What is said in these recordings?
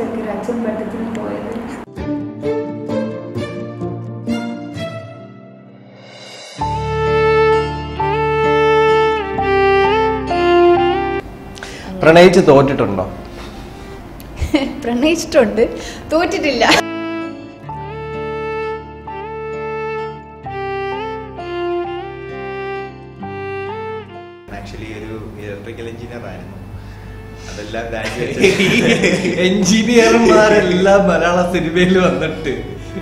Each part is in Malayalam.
ചെറുക്കൊരു അച്ഛൻ പട്ടത്തിന് പോയത് പ്രണയിച്ച് തോറ്റിട്ടുണ്ടോ പ്രണയിച്ചിട്ടുണ്ട് തോറ്റിട്ടില്ല ആക്ച്വലി ഒരു ഇലക്ട്രിക്കൽ എഞ്ചിനീയർ ആയിരുന്നു അതെല്ലാം ഗ്രാജുവേറ്റ് എഞ്ചിനീയർമാരെല്ലാം മലയാള സിനിമയിൽ വന്നിട്ട്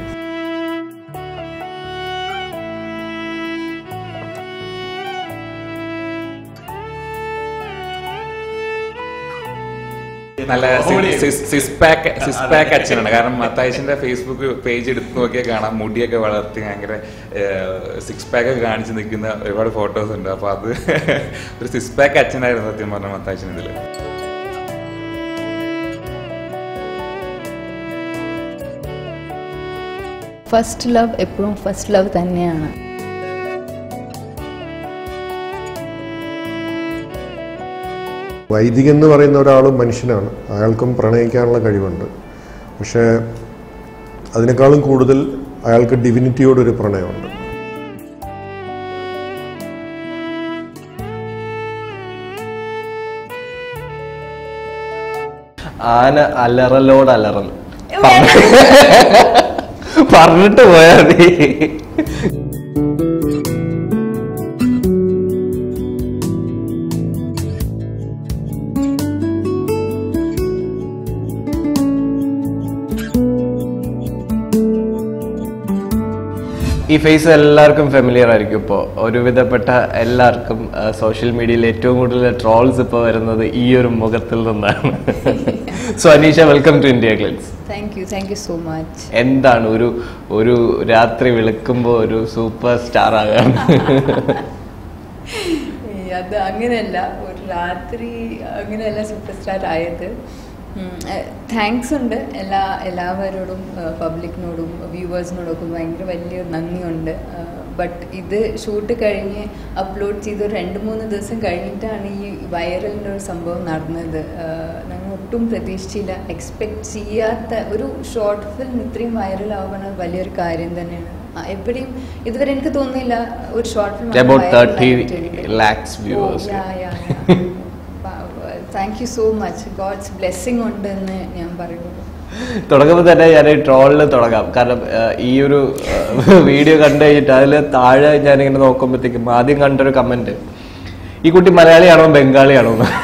നല്ല സിസ് പാക്ക് സിസ് പാക്ക് അച്ഛനാണ് കാരണം മത്തായിച്ചിന്റെ ഫേസ്ബുക്ക് പേജ് എടുത്ത് നോക്കിയാൽ കാണാം മുടിയൊക്കെ വളർത്തി ഭയങ്കര സിക്സ് പാക്ക് ഒക്കെ കാണിച്ച് നിൽക്കുന്ന ഒരുപാട് ഫോട്ടോസ് ഉണ്ട് അപ്പൊ അത് ഒരു സിക്സ് പാക്ക് അച്ഛനായിരുന്നു സത്യം പറഞ്ഞ മത്തായിച്ചൻ ഇതില് ഫസ്റ്റ് ലവ് എപ്പോഴും ഫസ്റ്റ് ലവ് തന്നെയാണ് വൈദികൻ എന്ന് പറയുന്ന ഒരാളും മനുഷ്യനാണ് അയാൾക്കും പ്രണയിക്കാനുള്ള കഴിവുണ്ട് പക്ഷേ അതിനേക്കാളും കൂടുതൽ അയാൾക്ക് ഡിവിനിറ്റിയോടൊരു പ്രണയമുണ്ട് ആന അലറലോട് അലറൽ പറഞ്ഞിട്ട് പോയാ മതി ഈ ഫേസ് എല്ലാവർക്കും ഫെമിലിയർ ആയിരിക്കും ഇപ്പോൾ ഒരുവിധപ്പെട്ട എല്ലാവർക്കും സോഷ്യൽ മീഡിയയിൽ ഏറ്റവും കൂടുതൽ ട്രോൾസ് ഇപ്പോൾ വരുന്നത് ഈ ഒരു മുഖത്തിൽ നിന്നാണ് so Aneesha welcome to India Glitz thank you thank you so much എന്താണ് ഒരു ഒരു രാത്രി വിളിക്കുമ്പോൾ ഒരു സൂപ്പർ സ്റ്റാർ ആകാൻ അത് അങ്ങനെയല്ല ഒരു രാത്രി അങ്ങനെയല്ല സൂപ്പർ സ്റ്റാർ ആയത് താങ്ക്സ് ഉണ്ട് എല്ലാ എല്ലാവരോടും പബ്ലിക്കിനോടും വ്യൂവേഴ്സിനോടും ഒക്കെ ഭയങ്കര വലിയ നന്ദിയുണ്ട് ബട്ട് ഇത് ഷൂട്ട് കഴിഞ്ഞ് അപ്ലോഡ് ചെയ്ത് ഒരു രണ്ട് മൂന്ന് ദിവസം കഴിഞ്ഞിട്ടാണ് ഈ വൈറലിൻ്റെ ഒരു സംഭവം നടന്നത് ഞങ്ങൾ ഒട്ടും പ്രതീക്ഷിച്ചില്ല എക്സ്പെക്ട് ചെയ്യാത്ത ഒരു ഷോർട്ട് ഫിലിം ഇത്രയും വൈറലാവണ വലിയൊരു കാര്യം തന്നെയാണ് ആ, എവിടെയും ഇതുവരെ എനിക്ക് തോന്നുന്നില്ല ഒരു short film About 30 lakhs viewers. Thank you so much God's blessing ഉണ്ട് എന്ന് ഞാൻ പറയുന്നു തുടങ്ങുമ്പോൾ തന്നെ ഞാൻ ട്രോളിൽ തുടങ്ങാം കാരണം ആ, ഈ ഒരു വീഡിയോ കണ്ടു കഴിഞ്ഞിട്ട് അതിൽ താഴെ ഞാനിങ്ങനെ നോക്കുമ്പോഴത്തേക്കും ആദ്യം കണ്ടൊരു കമന്റ് ഈ കുട്ടി മലയാളിയാണോ ബംഗാളിയാണോ എന്ന്.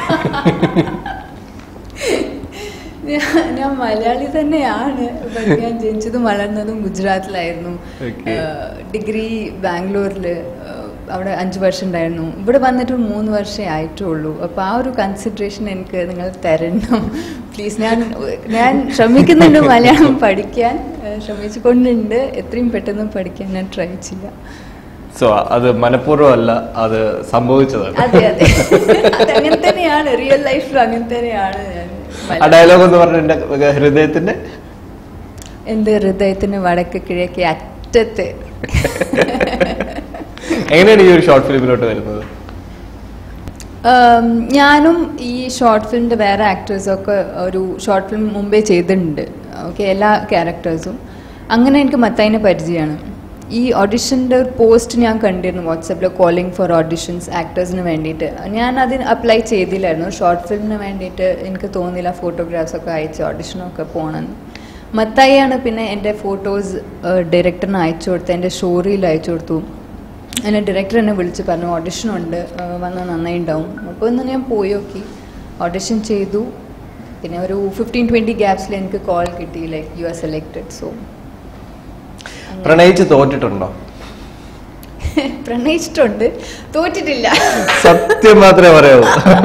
ഞാൻ- ഞാൻ മലയാളി തന്നെയാണ് but ഞാൻ ജനിച്ചതും വളർന്നതും ഗുജറാത്തിലായിരുന്നു Okay. ഡിഗ്രി ബാംഗ്ലൂരിൽ അവിടെ അഞ്ച് വർഷം ഉണ്ടായിരുന്നു ഇവിടെ വന്നിട്ട് ഒരു മൂന്ന് വർഷമേ ആയിട്ടുള്ളൂ അപ്പോൾ ആ ഒരു കൺസിഡറേഷൻ എനിക്ക് നിങ്ങൾ തരണം പ്ലീസ് ഞാൻ ഞാൻ ശ്രമിക്കുന്നുണ്ട് മലയാളം പഠിക്കാൻ ഏഹ് ശ്രമിച്ചുകൊണ്ടുണ്ട് എത്രയും പെട്ടെന്ന് പഠിക്കാൻ ഞാൻ ട്രൈ ചെയ്യാം സോ അത് മനഃപൂർവ്വം അല്ല അത് സംഭവിച്ചതാണ് അതെ അതെ അത് അങ്ങനെ തന്നെയാണ് റിയൽ ലൈഫിൽ അങ്ങനെ തന്നെയാണ് ഞാൻ ആ മലയാളം- ഡയലോഗ് എന്ന് പറഞ്ഞ എന്റെ ഹൃദയത്തിന്റെ എൻ്റെ ഹൃദയത്തിന് വടക്ക് കിഴക്കേ അറ്റത്ത് എങ്ങനെയാണ് ഈ ഒരു ഷോർട്ട് ഫിലിമിലോട്ട് വരുന്നത് ഉം, ഞാനും ഈ ഷോർട്ട് ഫിലിമിൻ്റെ വേറെ ആക്ടേഴ്സൊക്കെ ഒരു ഷോർട്ട് ഫിലിം മുമ്പേ ചെയ്തിട്ടുണ്ട് ഓക്കെ എല്ലാ ക്യാരക്ടേഴ്സും അങ്ങനെ എനിക്ക് മത്തായിനെ പരിചയമാണ് ഈ ഓഡിഷൻ്റെ ഒരു പോസ്റ്റ് ഞാൻ കണ്ടിരുന്നു വാട്സാപ്പിൽ കോളിംഗ് ഫോർ ഓഡിഷൻസ് ആക്ടേഴ്സിന് വേണ്ടിയിട്ട് ഞാൻ അതിന് അപ്ലൈ ചെയ്തില്ലായിരുന്നു ഷോർട്ട് ഫിലിമിന് വേണ്ടിയിട്ട് എനിക്ക് തോന്നിയില്ല ഫോട്ടോഗ്രാഫ്സൊക്കെ അയച്ച് ഓഡിഷനൊക്കെ പോകണമെന്ന് മത്തായിയാണ് പിന്നെ എൻ്റെ ഫോട്ടോസ് ഡയറക്ടറിന് അയച്ചു കൊടുത്ത് എൻ്റെ സ്റ്റോറിയിൽ അയച്ചു കൊടുത്തു എന്നെ ഡയറക്ടർ എന്നെ വിളിച്ച് പറഞ്ഞു ഓഡിഷൻ ഉണ്ട് ആ, വന്നാൽ നന്നായി ഉണ്ടാവും അപ്പോൾ ഒന്ന് ഞാൻ പോയി നോക്കി ഓഡിഷൻ ചെയ്തു പിന്നെ ഒരു ഫിഫ്റ്റീൻ ട്വൻറ്റി ഗ്യാപ്സിൽ എനിക്ക് കോൾ കിട്ടി like you are selected so പ്രണയിച്ച് തോറ്റിട്ടുണ്ടോ പ്രണയിച്ചിട്ടുണ്ട് തോറ്റിട്ടില്ല സത്യം മാത്രമേ പറയാവൂ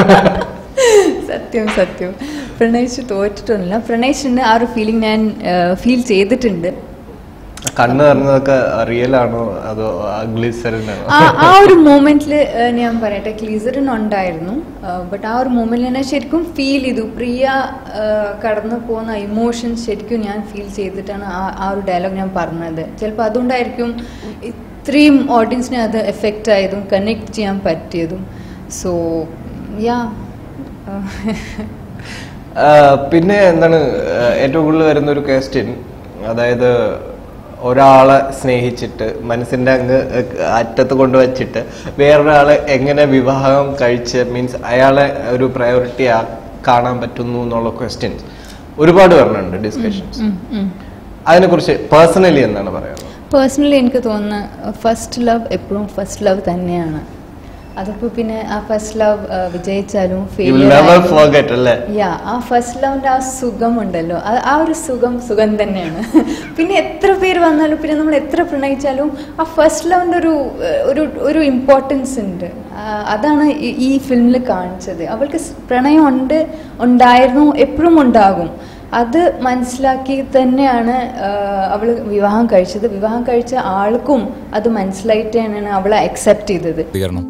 സത്യം സത്യം പ്രണയിച്ച് തോറ്റിട്ടൊന്നുമില്ല പ്രണയിച്ചിട്ടുണ്ട് ആ ഒരു ഫീലിംഗ് ഞാൻ ഫീൽ ചെയ്തിട്ടുണ്ട് കണ്ണ് പറഞ്ഞതൊക്കെ റിയൽ ആണോ അതോ ഗ്ലിസറിനാണോ ആ ആ ഒരു മൂമെന്റിൽ ഞാൻ പറയട്ടെ ക്ലീസറിൻ ഉണ്ടായിരുന്നു ബട്ട് ആ ഒരു മൂമെന്റിൽ ഞാൻ ശരിക്കും ഫീൽ ചെയ്തു പ്രിയ ആ, കടന്നു പോകുന്ന ഇമോഷൻസ് ശരിക്കും ഞാൻ ഫീൽ ചെയ്തിട്ടാണ് ആ ആ ഒരു ഡയലോഗ് ഞാൻ പറഞ്ഞത് ചിലപ്പോൾ അതുകൊണ്ടായിരിക്കും ഇത്രയും ഓഡിയൻസിനെ അത് എഫക്റ്റ് ആയതും കണക്ട് ചെയ്യാൻ പറ്റിയതും സോ യാ ആ, പിന്നെ എന്താണ് ആ, ഏറ്റവും കൂടുതൽ വരുന്ന ഒരു ക്വസ്റ്റ്യൻ അതായത് ഒരാളെ സ്നേഹിച്ചിട്ട് മനസ്സിന്റെ അങ്ങ് അറ്റത്ത് കൊണ്ടുവച്ചിട്ട് വേറൊരാളെ എങ്ങനെ വിവാഹം കഴിച്ച് മീൻസ് അയാളെ ഒരു പ്രയോറിറ്റി കാണാൻ പറ്റുന്നു എന്നുള്ള ക്വസ്റ്റ്യൻസ് ഒരുപാട് വരുന്നുണ്ട് ഡിസ്കഷൻസ് അതിനെക്കുറിച്ച് പേഴ്സണലി എന്താണ് പറയാനുള്ളത് പേഴ്സണലി എനിക്ക് തോന്നുന്നു ഫസ്റ്റ് ലവ് എപ്പോഴും ഫസ്റ്റ് ലവ് തന്നെയാണ് അതിപ്പോ പിന്നെ ആ ഫസ്റ്റ് ലവ് വിജയിച്ചാലും യു വിൽ നെവർ ഫോർഗെറ്റ് അല്ലേ യാ ആ ഫസ്റ്റ് ലവിന്റെ ആ സുഖം ഉണ്ടല്ലോ അത് ആ ഒരു സുഖം സുഖം തന്നെയാണ് പിന്നെ എത്ര പേര് വന്നാലും പിന്നെ നമ്മൾ എത്ര പ്രണയിച്ചാലും ആ ഫസ്റ്റ് ലവിന്റെ ഒരു ഏഹ്, ഒരു ഒരു ഇമ്പോർട്ടൻസ് ഉണ്ട് ആ, അതാണ് ഈ- ഈ ഫിലിമിൽ കാണിച്ചത് അവൾക്ക് സ് പ്രണയം ഉണ്ട് ഉണ്ടായിരുന്നു എപ്പോഴും ഉണ്ടാകും അത് മനസ്സിലാക്കി തന്നെയാണ് അവൾ വിവാഹം കഴിച്ചത് വിവാഹം കഴിച്ച ആൾക്കും അത് മനസ്സിലായിട്ട് തന്നെയാണ് അവളെ അക്സെപ്റ്റ് ചെയ്തത് പ്രതികരണം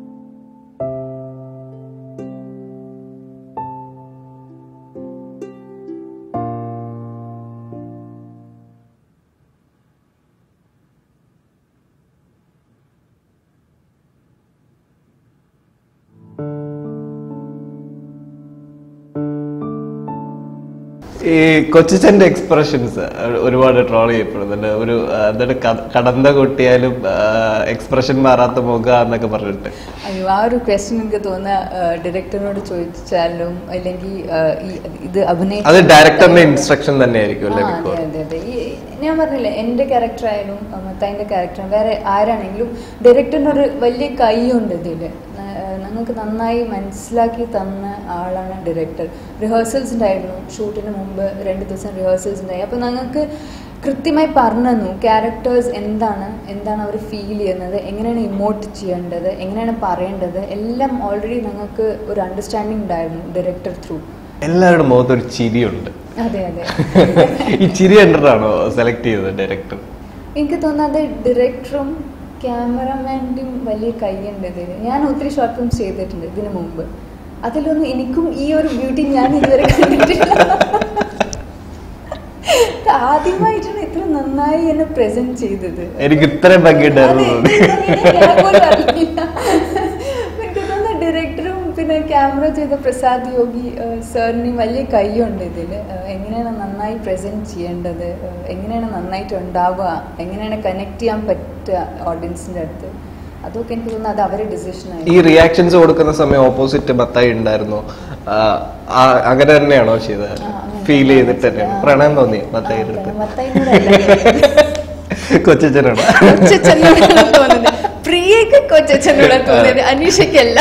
ഈ കൊച്ചിച്ചന്റെ എക്സ്പ്രഷൻസ് ഒരുപാട് ട്രോൾ ചെയ്യപ്പെടുന്നുണ്ട് ഒരു ആ, എന്താണ് ക- കടന്ത കൊട്ടിയാലും എക്സ്പ്രഷൻ മാറാത്ത മുഖ എന്നൊക്കെ പറഞ്ഞിട്ട് അയ്യോ ആ ഒരു ക്വസ്റ്റ്യൻ എനിക്ക് തോന്നുന്ന ഡയറക്ടറിനോട് ചോദിച്ചാലും അല്ലെങ്കിൽ ആ, ഈ ഇത് അഭിനയിച്ച അത് ഡയറക്ടറിന്റെ ഇൻസ്ട്രക്ഷൻ തന്നെയായിരിക്കും അല്ലേ ആ, അതെ മിക്കവാറും അതെ അതെ ഈ ഞാൻ പറഞ്ഞില്ലേ എൻ്റെ ക്യാരക്ടർ ആയാലും മത്തായിൻ്റെ ക്യാരക്ടർ വേറെ ആരാണെങ്കിലും ഡയറക്ടറിന് ഒരു വലിയ കൈയുണ്ട് ഇതിൽ ഞങ്ങൾക്ക് നന്നായി മനസ്സിലാക്കി തന്ന ആളാണ് ഡയറക്ടർ റിഹേഴ്സൽസ് ഉണ്ടായിരുന്നു ഷൂട്ടിന് മുമ്പ് രണ്ട് ദിവസം റിഹേഴ്സൽസ് ഉണ്ടായി അപ്പോൾ ഞങ്ങൾക്ക് കൃത്യമായി പറഞ്ഞു തന്നു ക്യാരക്ടേഴ്സ് എന്താണ് എന്താണ് അവർ ഫീൽ ചെയ്യുന്നത് എങ്ങനെയാണ് ഇമോട്ട് ചെയ്യേണ്ടത് എങ്ങനെയാണ് പറയേണ്ടത് എല്ലാം ഓൾറെഡി ഞങ്ങൾക്ക് ഒരു അണ്ടർസ്റ്റാൻഡിങ് ഉണ്ടായിരുന്നു ഡയറക്ടർ ത്രൂ എല്ലാവരുടെ മുഖത്ത് ഒരു ചിരിയുണ്ട് അതെ അതെ ഈ ചിരി കണ്ടിട്ടാണോ സെലക്ട് ചെയ്തത് ഡയറക്ടർ എനിക്ക് തോന്നുന്നത് ഡയറക്ടറും ക്യാമറമാൻ്റെയും വലിയ കൈയുണ്ട് ഇതിൽ ഞാൻ ഒത്തിരി ഷോർട്ട് ഫിലിംസ് ചെയ്തിട്ടുണ്ട് ഇതിനു മുമ്പ് അതിലൊന്നും എനിക്കും ഈ ഒരു ബ്യൂട്ടി ഞാൻ ഇതുവരെ കണ്ടിട്ടില്ല ഇത് ആദ്യമായിട്ടാണ് ഇത്ര നന്നായി എന്നെ പ്രസന്റ് ചെയ്തത് എനിക്ക് ഇത്രയും ഭംഗിയുണ്ടായിരുന്നു അതെ, എനിക്ക് ഞാൻ പോലും അറിയില്ല. എനിക്ക് തോന്നുന്നു ഡയറക്ടറും പിന്നെ ക്യാമറ ചെയ്ത പ്രസാദ് യോഗി സാറിന് വലിയ കൈയുണ്ട് ഇതിൽ എങ്ങനെയാണ് നന്നായി പ്രസന്റ് ചെയ്യേണ്ടത് ഏഹ്, എങ്ങനെയാണ് നന്നായിട്ട് ഉണ്ടാവുക എങ്ങനെയാണ് കണക്ട് ചെയ്യാൻ പറ്റുക ഓഡിയൻസിൻ്റെ അടുത്ത് അതൊക്കെ എനിക്ക് തോന്നുന്നു അത് അവരുടെ ഡിസിഷൻ ഈ ആയിരുന്നു റിയാക്ഷൻസ് കൊടുക്കുന്ന സമയം ഓപ്പോസിറ്റ് മത്തായി ഉണ്ടായിരുന്നോ ആ, ആ, അങ്ങനെ തന്നെയാണോ ചെയ്തത് ആ, അങ്ങനെ. ഫീൽ ചെയ്തിട്ട് തന്നെയാണ് പ്രണയം തോന്നി മത്തായി അടുത്ത് കൊച്ചനാണ് കൊച്ചച്ഛനോടാണ് തോന്നുന്നത് പ്രിയക്ക് കൊച്ചച്ഛനോടാ തോന്നുന്നത് അനീഷയ്ക്കല്ല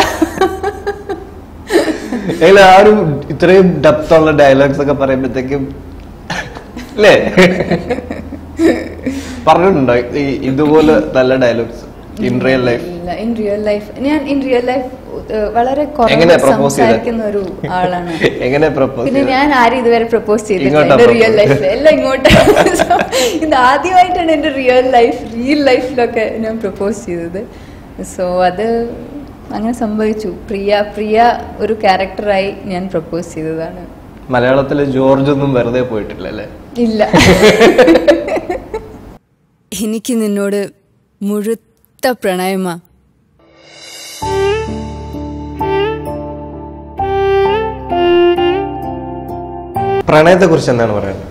അതിൽ ആ ഒരു ഇത്രയും ഡെപ്ത് ഉള്ള ഡയലോഗ്സ് ഒക്കെ പറയുമ്പോഴത്തേക്കും അല്ലേ പറഞ്ഞിട്ടുണ്ടോ ഈ ഇതുപോലെ നല്ല ഡയലോഗ്സ് ഇൻ റിയൽ ലൈഫ് ഇല്ല ഇൻ റിയൽ ലൈഫ് ഞാൻ ഇൻ റിയൽ ലൈഫ് വളരെ എങ്ങനെ കുറവ് propose ചെയ്തത്? സംസാരിക്കുന്ന ഒരു ആളാണ് എങ്ങനെ പ്രപ്പോസ് പിന്നെ ഞാൻ ആരും ഇതുവരെ പ്രപ്പോസ് ചെയ്തിട്ടില്ല ഇങ്ങോട്ടാ എന്റെ propose റിയൽ ലൈഫിൽ ചെയ്തത്? എല്ലാം ഇങ്ങോട്ടാണ് ഇത് ആദ്യമായിട്ടാണ് എന്റെ റിയൽ ലൈഫ് റിയൽ ലൈഫിലൊക്കെ ഞാൻ പ്രപ്പോസ് ചെയ്തത് സോ അത് അങ്ങനെ സംഭവിച്ചു പ്രിയ പ്രിയ ഒരു ക്യാരക്ടറായി ഞാൻ പ്രപ്പോസ് ചെയ്തതാണ് മലയാളത്തില് ജോർജ് ഒന്നും വെറുതെ പോയിട്ടില്ല അല്ലേ ഇല്ല എനിക്ക് നിന്നോട് മുഴുത്ത പ്രണയമാ പ്രണയത്തെ കുറിച്ച് എന്താണ് പറയുന്നത്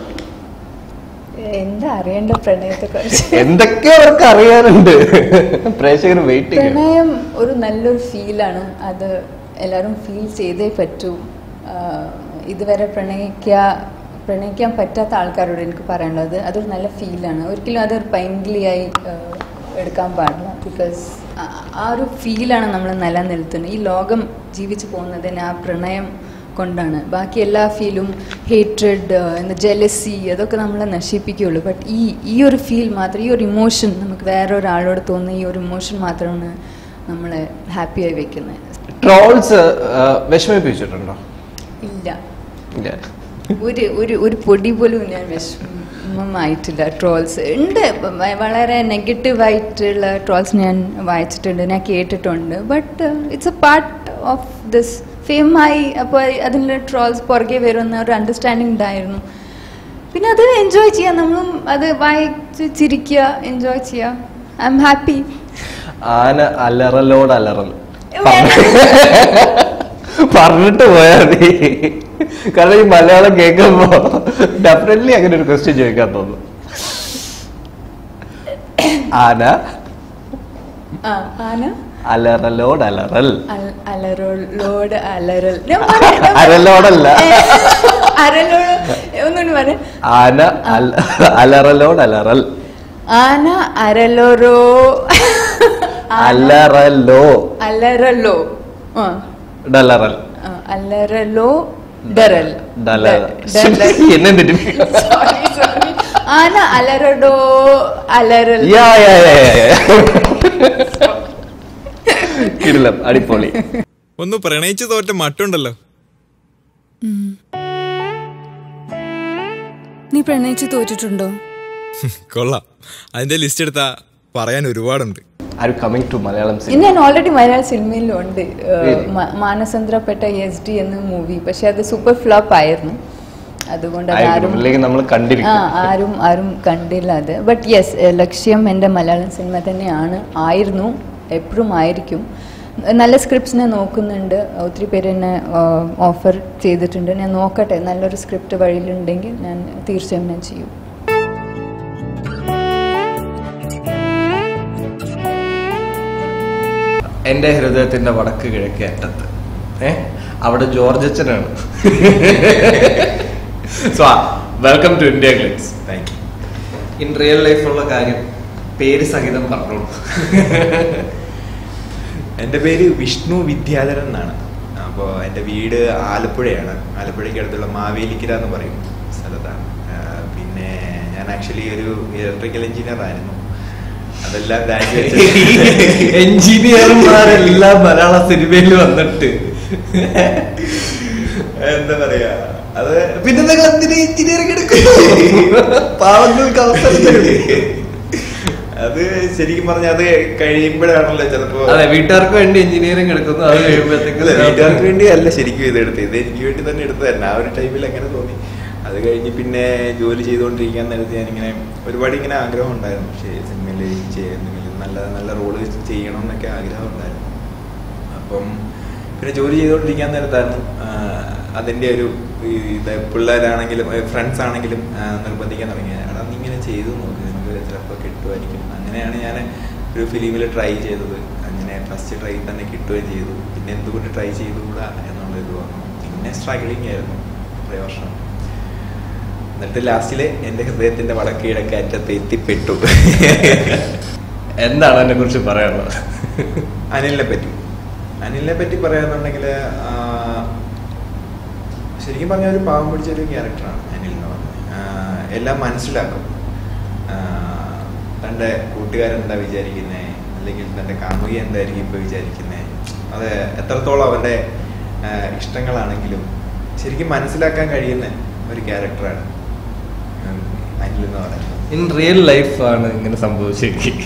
എന്താ അറിയേണ്ട പ്രണയത്തെ കുറിച്ച് എന്തൊക്കെ അവർക്ക് അറിയാനുണ്ട് പ്രേക്ഷകർ വെയിറ്റ് ചെയ്യും പ്രണയം ഒരു നല്ലൊരു ഫീലാണ് അത് എല്ലാവരും ഫീൽ ചെയ്തേ പറ്റൂ ആഹ് ഇതുവരെ പ്രണയിക്കുക പ്രണയിക്കാൻ പറ്റാത്ത ആൾക്കാരോട് എനിക്ക് പറയാനുള്ളത് അതൊരു നല്ല ഫീലാണ് ഒരിക്കലും അതൊരു പൈങ്കിളിയായി ആഹ് എടുക്കാൻ പാടില്ല ബിക്കോസ് ആ ഒരു ഫീലാണ് നമ്മൾ നിലനിർത്തുന്നത് ഈ ലോകം ജീവിച്ചു പോകുന്നതിന് ആ പ്രണയം കൊണ്ടാണ് ബാക്കി എല്ലാ ഫീലും ഹേറ്റ്രഡ് എന്താ ജെലസി അതൊക്കെ നമ്മളെ നശിപ്പിക്കുകയുള്ളൂ ബട്ട് ഈ ഈ ഒരു ഫീൽ മാത്രം ഈ ഒരു ഇമോഷൻ നമുക്ക് വേറെ ഒരാളോട് തോന്നുന്ന ഈ ഒരു ഇമോഷൻ മാത്രമാണ് നമ്മളെ ഹാപ്പിയായി വെക്കുന്നത് ട്രോൾസ് വിഷമിപ്പിച്ചിട്ടുണ്ടോ ഇല്ല ഇല്ല ഒരു ഒരു ഒരു പൊടി പോലും ഞാൻ വിഷമമായിട്ടില്ല ട്രോൾസ് ഉണ്ട് വ- വളരെ നെഗറ്റീവായിട്ടുള്ള ട്രോൾസ് ഞാൻ വായിച്ചിട്ടുണ്ട് ഞാൻ കേട്ടിട്ടുണ്ട് but it's a part of this ഫെയിമായി അപ്പോൾ അതിൻ്റെ ട്രോൾസ് പുറകെ വരുന്ന ഒരു അണ്ടർസ്റ്റാൻഡിങ് ഉണ്ടായിരുന്നു പിന്നെ അത് എൻജോയ് ചെയ്യാം നമ്മളും അത് വായിച്ച് ചിരിക്കുക എൻജോയ് ചെയ്യുക ഐ എം ഹാപ്പി ആന അലറലോട് അലറൽ പറഞ്ഞിട്ട് പോയാൽ മതി കാരണം ഈ മലയാളം കേൾക്കുമ്പോ ഡെഫിനറ്റ്ലി അങ്ങനെ ഒരു ക്വസ്റ്റ്യൻ ചോദിക്കാൻ തോന്നും ആന ആ, ആന അലറലോട് അലറൽ അൽ- അലറലോട് അലറൽ ഞാൻ പറയാം, ഞാൻ പറയാം. അരലോടല്ല ഏ, അരലോട് ഒന്നുകൂടി പറയാം ആന അല- അലറലോട് അലറൽ ആന അരലോരോ അലറലോ അലറലോ ആ ഡലറൽ ആ, അലറലോ ഡറൽ ഡലറൽ ഡ- ഡ- എന്നെ തെറ്റി Sorry, sorry. ആന അലറടോ അലറൽ യാ യാ യാ യാ കിടിലം അടിപൊളി ഒന്ന് പ്രണയിച്ചു തോറ്റ മട്ടുണ്ടല്ലോ നീ പ്രണയിച്ച് തോറ്റിട്ടുണ്ടോ കൊള്ളാം അതിന്റെ ലിസ്റ്റ് എടുത്താ പറയാൻ ഒരുപാടുണ്ട് ആർ കമ്മിങ് ടു മലയാളം ഇത് സിനിമ ഞാൻ ഓൾറെഡി മലയാള സിനിമയിലുണ്ട് ഏഹ്, Really? മ- മാനസന്ദ്രപ്പെട്ട എസ് ഡി എന്ന മൂവി പക്ഷെ അത് സൂപ്പർ ഫ്ലോപ്പ് ആയിരുന്നു അതുകൊണ്ട് അത് ആരും അല്ലെങ്കിൽ നമ്മൾ ആ കണ്ടിരിക്കും ആരും ആരും കണ്ടില്ല അത് ബട്ട് യെസ് ലക്ഷ്യം എൻ്റെ മലയാളം സിനിമ തന്നെയാണ് ആയിരുന്നു എപ്പോഴും ആയിരിക്കും നല്ല സ്ക്രിപ്റ്റ്സ് ഞാൻ നോക്കുന്നുണ്ട് ഒത്തിരി പേര് എന്നെ ഓഫർ ചെയ്തിട്ടുണ്ട് ഞാൻ നോക്കട്ടെ നല്ലൊരു സ്ക്രിപ്റ്റ് വഴിയിലുണ്ടെങ്കിൽ ഞാൻ തീർച്ചയായും ഞാൻ ചെയ്യും എന്റെ ഹൃദയത്തിന്റെ വടക്ക് കിഴക്കേ അറ്റത്ത് ഏ അവിടെ ജോർജ് അച്ഛനാണ് so welcome to India Glitz thank you in real ലൈഫുള്ള കാര്യം പേര് സഹിതം പറഞ്ഞോളൂ എൻ്റെ പേര് വിഷ്ണു വിദ്യാധരൻ എന്നാണ് അപ്പോൾ എൻ്റെ വീട് ആലപ്പുഴയാണ് ആലപ്പുഴയ്ക്ക് അടുത്തുള്ള മാവേലിക്കര എന്ന് പറയും സ്ഥലത്താണ് ആ, പിന്നെ ഞാൻ ആക്ച്വലി ഒരു ഇലക്ട്രിക്കൽ എഞ്ചിനീയർ ആയിരുന്നു അതെല്ലാം ഗ്രാജുവേറ്റ് എഞ്ചിനീയർമാരെല്ലാം മലയാള സിനിമയിൽ വന്നിട്ട് എന്താ പറയാ അത് പിന്നെ നിങ്ങൾ എന്തിനാ എഞ്ചിനീയറിംഗ് എടുക്കും പാവങ്ങൾക്ക് അവസരം തരൂലേ? അത് ശരിക്കും പറഞ്ഞാൽ അത് കഴിയുമ്പോഴാണല്ലോ ചിലപ്പോ അതെ വീട്ടുകാർക്ക് വേണ്ടി എഞ്ചിനീയറിംഗ് എടുക്കുന്നു അത് കഴിയുമ്പോഴത്തേക്ക് അല്ല, വീട്ടുകാർക്ക് വേണ്ടി അല്ല ശരിക്കും ഇത് എടുത്തത് ഇത് എനിക്ക് വേണ്ടി തന്നെ എടുത്തതല്ല ആ ഒരു ടൈമിൽ അങ്ങനെ തോന്നി അത് കഴിഞ്ഞ് പിന്നെ ജോലി ചെയ്തുകൊണ്ടിരിക്കാൻ നേരത്ത് ഞാനിങ്ങനെ ഒരുപാട് ഇങ്ങനെ ആഗ്രഹം ഉണ്ടായിരുന്നു പക്ഷേ സിനിമയിൽ ചെയ്യുന്നെങ്കിലും നല്ല നല്ല റോള് ചെയ്യണം എന്നൊക്കെ ആഗ്രഹം ഉണ്ടായിരുന്നു അപ്പം പിന്നെ ജോലി ചെയ്തുകൊണ്ടിരിക്കാൻ നേരത്തായിരുന്നു ആ, അതിൻ്റെ ഒരു ഈ ഇത് പിള്ളേരാണെങ്കിലും ഫ്രണ്ട്സ് ആണെങ്കിലും ആ, നിർബന്ധിക്കാൻ തുടങ്ങി എടാ നീ ഇങ്ങനെ ചെയ്തു നോക്ക് നിനക്ക് ചിലപ്പോൾ കിട്ടുമായിരിക്കും അങ്ങനെയാണ് ഞാൻ ഒരു ഫിലിമിൽ ട്രൈ ചെയ്തത് അങ്ങനെ ഫസ്റ്റ് ട്രൈ തന്നെ കിട്ടുകയും ചെയ്തു പിന്നെ എന്തുകൊണ്ട് ട്രൈ ചെയ്തുകൂടാ എന്നുള്ള ഇത് വന്നു പിന്നെ സ്ട്രഗിളിങ് ആയിരുന്നു കുറേ വർഷം എന്നിട്ട് ലാസ്റ്റില് എൻ്റെ ഹൃദയത്തിന്റെ വടക്ക് കിഴക്ക് അറ്റത്ത് എത്തിപ്പെട്ടു എന്താണ് അതിനെ കുറിച്ച് പറയാനുള്ളത് അനിലിനെ പറ്റി അനിലിനെ പറ്റി പറയാന്നുണ്ടെങ്കിൽ ശരിക്കും പറഞ്ഞ ഒരു പാവം പിടിച്ച ഒരു ക്യാരക്ടറാണ് അനിൽ എന്ന് പറഞ്ഞത് ആഹ് എല്ലാം മനസ്സിലാക്കും ആഹ് തൻ്റെ കൂട്ടുകാരൻ എന്താ വിചാരിക്കുന്നത് അല്ലെങ്കിൽ തൻ്റെ കാമുകി എന്തായിരിക്കും ഇപ്പോൾ വിചാരിക്കുന്നത് അത് എത്രത്തോളം അവൻ്റെ ആഹ് ഇഷ്ടങ്ങളാണെങ്കിലും ശരിക്കും മനസ്സിലാക്കാൻ കഴിയുന്ന ഒരു ക്യാരക്ടറാണ് അനിൽ എന്ന് പറയുന്നത് ഇൻ റിയൽ ലൈഫ് ആണ് ഇങ്ങനെ സംഭവിച്ചിരിക്കുന്നത്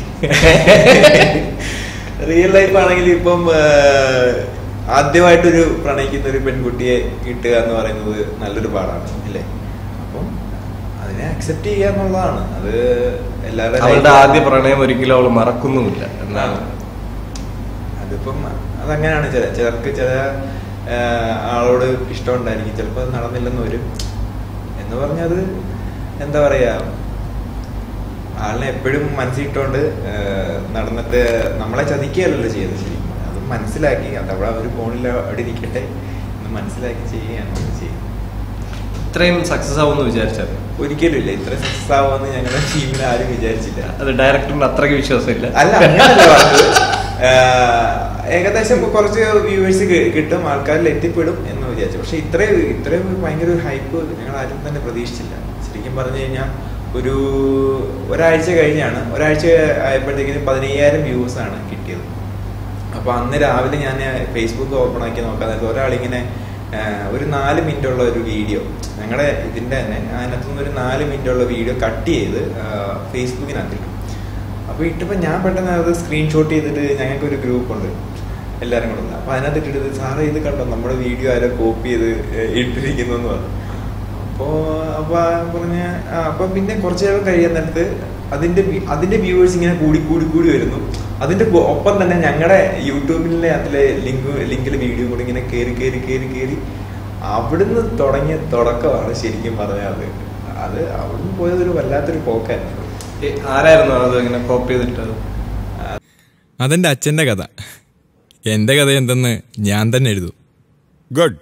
റിയൽ ലൈഫ് ആണെങ്കിൽ ഇപ്പം ആഹ്, ആദ്യമായിട്ടൊരു പ്രണയിക്കുന്ന ഒരു പെൺകുട്ടിയെ കിട്ടുക എന്ന് പറയുന്നത് നല്ലൊരു പാടാണ് അല്ലേ അപ്പം അതിനെ അക്സെപ്റ്റ് ചെയ്യുക എന്നുള്ളതാണ് അത് എല്ലാവരുടെ അവളുടെ life- ആദ്യ പ്രണയം ഒരിക്കലും അവൾ മറക്കുന്നുമില്ല എന്നാണ് അതിപ്പം അതങ്ങനെയാണ് ചില ചിലർക്ക് ചില ആഹ്, ആളോട് ഇഷ്ടം ഉണ്ടായിരിക്കും ചിലപ്പോൾ അത് നടന്നില്ലെന്ന് വരും എന്ന് പറഞ്ഞത് എന്താ പറയാ ആളിനെ എപ്പോഴും മനസ്സിലിട്ടോണ്ട് ആഹ്, നടന്നിട്ട് നമ്മളെ ചതിക്കുകയല്ലല്ലോ ചെയ്യുന്നത് ശരിക്കും അത് മനസ്സിലാക്കി അത് അവിടെ ഒരു ഫോണിൽ അവിടെ ഇരിക്കട്ടെ എന്ന് മനസ്സിലാക്കി ചെയ്യുകയാണ് നമ്മൾ ചെയ്യുന്നത് ഇത്രയും സക്സസ് ആവുമെന്ന് വിചാരിച്ചത് ഒരിക്കലും ഇല്ല ഇത്ര സക്സസ് ആവുമെന്ന് ഞങ്ങളുടെ ടീമിൽ ആരും വിചാരിച്ചില്ല അത് ഡയറക്ടറിന് അത്രയ്ക്ക് വിശ്വാസമില്ല അല്ല അങ്ങനല്ല പറഞ്ഞത് ആഹ് ഏകദേശം ഇപ്പൊ കുറച്ച് വ്യൂവേഴ്സ് കിട്ടും ആൾക്കാരിൽ എത്തിപ്പെടും എന്ന് വിചാരിച്ചു പക്ഷെ ഇത്രയും ഇത്രയും ഭയങ്കര ഒരു ഹൈപ്പ് ഞങ്ങൾ ആരും തന്നെ പ്രതീക്ഷിച്ചില്ല ശരിക്കും പറഞ്ഞു കഴിഞ്ഞാൽ ഒരു ഒരാഴ്ച കഴിഞ്ഞാണ് ഒരാഴ്ച ആയപ്പോഴത്തേക്കിന് പതിനയ്യായിരം വ്യൂസ് ആണ് കിട്ടിയത് അപ്പൊ അന്ന് രാവിലെ ഞാൻ ഫേസ്ബുക്ക് ഓപ്പൺ ആക്കി നോക്കാൻ നേരത്ത് ഒരാളിങ്ങനെ ആ, ഒരു നാല് മിനിറ്റ് ഉള്ള ഒരു വീഡിയോ ഞങ്ങളുടെ ഇതിന്റെ തന്നെ അതിനകത്തുനിന്ന് ഒരു നാല് മിനിറ്റ് ഉള്ള വീഡിയോ കട്ട് ചെയ്ത് ഫേസ്ബുക്കിനകത്തിട്ടു അപ്പൊ ഇട്ടപ്പോ ഞാൻ പെട്ടെന്ന് അത് സ്ക്രീൻഷോട്ട് ചെയ്തിട്ട് ഞങ്ങൾക്ക് ഒരു ഗ്രൂപ്പ് ഉണ്ട് എല്ലാരും കൂടെ അപ്പൊ അതിനകത്ത് ഇട്ടിട്ട് സാറേ ഇത് കണ്ടോ നമ്മുടെ വീഡിയോ ആരോ കോപ്പി ചെയ്ത് ഏഹ്, ഇട്ടിരിക്കുന്നു എന്ന് പറഞ്ഞു അപ്പോ അപ്പൊ പറഞ്ഞ ആ, അപ്പൊ പിന്നെ കുറച്ചു നേരം കഴിയാൻ നേരത്ത് അതിന്റെ വി- അതിന്റെ വ്യൂവേഴ്സ് ഇങ്ങനെ കൂടി കൂടി കൂടി വരുന്നു അതിന്റെ കു- ഒപ്പം തന്നെ ഞങ്ങളുടെ യൂട്യൂബിലെ അതിലെ ലിങ്ക് ലിങ്കിൽ വീഡിയോ കൂടി ഇങ്ങനെ കയറി കയറി കയറി കയറി അവിടുന്ന് തുടങ്ങിയ തുടക്കമാണ് ശരിക്കും പറഞ്ഞാൽ അത് അത് അവിടുന്ന് പോയത് ഒരു വല്ലാത്തൊരു പോക്കായിരുന്നു ഏ, ആരായിരുന്നു അത് ഇങ്ങനെ കോപ്പി ചെയ്തിട്ടത് അതെന്റെ അച്ഛന്റെ കഥ എന്റെ കഥ എന്തെന്ന് ഞാൻ തന്നെ എഴുതും ഗുഡ്